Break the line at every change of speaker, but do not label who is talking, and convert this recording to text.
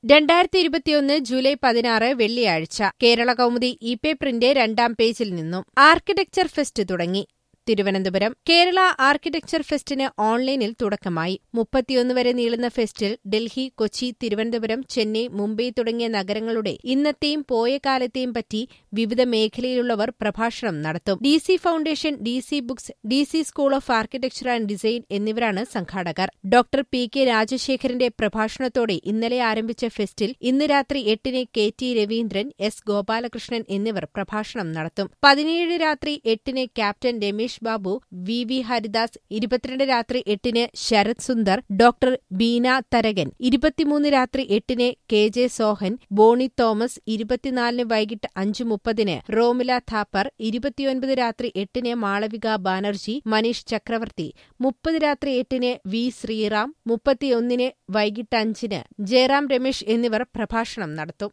രണ്ടായിരത്തി ഇരുപത്തിയൊന്ന് ജൂലൈ പതിനാറ് വെള്ളിയാഴ്ച കേരള കൗമുദി ഇ പേപ്പറിന്റെ രണ്ടാം പേജിൽ നിന്നും ആർക്കിടെക്ചർ ഫെസ്റ്റ് തുടങ്ങി തിരുവനന്തപുരം കേരള ആർക്കിടെക്ചർ ഫെസ്റ്റിന് ഓൺലൈനിൽ തുടക്കമായി മുപ്പത്തിയൊന്ന് വരെ നീളുന്ന ഫെസ്റ്റിൽ ഡൽഹി കൊച്ചി തിരുവനന്തപുരം ചെന്നൈ മുംബൈ തുടങ്ങിയ നഗരങ്ങളുടെ ഇന്നത്തെയും പോയ കാലത്തെയും പറ്റി വിവിധ മേഖലയിലുള്ളവർ പ്രഭാഷണം നടത്തും D C foundation D C books D C school of architecture and design എന്നിവരാണ് സംഘാടകർ ഡോക്ടർ പി കെ രാജശേഖരന്റെ പ്രഭാഷണത്തോടെ ഇന്നലെ ആരംഭിച്ച ഫെസ്റ്റിൽ ഇന്ന് രാത്രി എട്ടിന് K T Raveendran S Gopalakrishnan എന്നിവർ പ്രഭാഷണം നടത്തും പതിനേഴ് രാത്രി എട്ടിന് captain Ramesh Babu V V Haridas ഇരുപത്തിരണ്ട് രാത്രി എട്ടിന് ശരത് സുന്ദർ ഡോക്ടർ ബീന തരകൻ ഇരുപത്തിമൂന്ന് രാത്രി എട്ടിന് കെ ജെ സോഹൻ ബോണി തോമസ് ഇരുപത്തിനാലിന് വൈകിട്ട് അഞ്ച് മുപ്പതിന് റോമില താപ്പർ ഇരുപത്തിയൊൻപത് രാത്രി എട്ടിന് മാളവിക ബാനർജി മനീഷ് ചക്രവർത്തി മുപ്പത് രാത്രി എട്ടിന് വി ശ്രീറാം മുപ്പത്തിയൊന്നിന് വൈകിട്ട് അഞ്ചിന് ജയറാം രമേശ് എന്നിവർ പ്രഭാഷണം നടത്തും